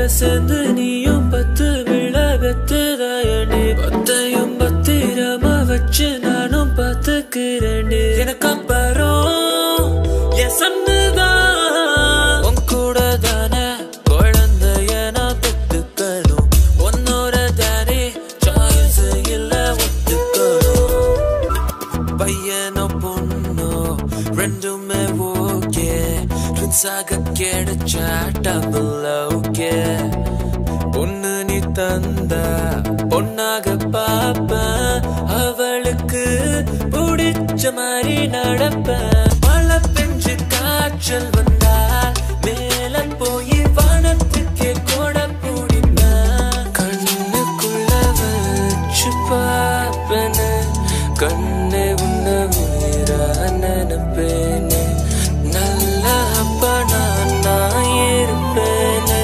சேர்ந்து நீயும் பத்து விழ வெத்துதாயண்டி பத்தையும் பத்திரமா வச்சு நானும் பார்த்துக்கிறேன்டி எனக்கு அப்புறம் என் சன்னுதான் உன் கூட தானே குழந்தைய நான் பெத்துக்கணும் உன்னோட தானே சாய்ஸ் இல்ல ஒத்துக்கணும் பையனோ பொண்ணோ ரெண்டுமே ஓகே ட்வின்ஸாக கிடைச்சா டபுள் ஓகே பொண்ணு நீ தந்த பொண்ணாக பாப்பேன் அவளுக்கு பிடிச்ச மாதிரி நடப்பேன் மழை பெஞ்சு காய்ச்சல் வந்தால் மேல போய் வானத்துக்கே கூட பிடிப்பேன் கண்ணுக்குள்ள வச்சு பாப்பேன்னு கண்ணே உன்ன உயிரா நினைப்பேனே நல்ல அப்பா நான் நான் இருப்பேனே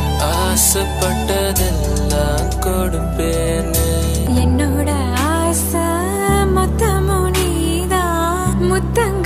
ஆசைப்பட்டதெல்லாம் கொடுப்பேனே என்னோட ஆசை மொத்தமும் நீதான் முத்தங்கள்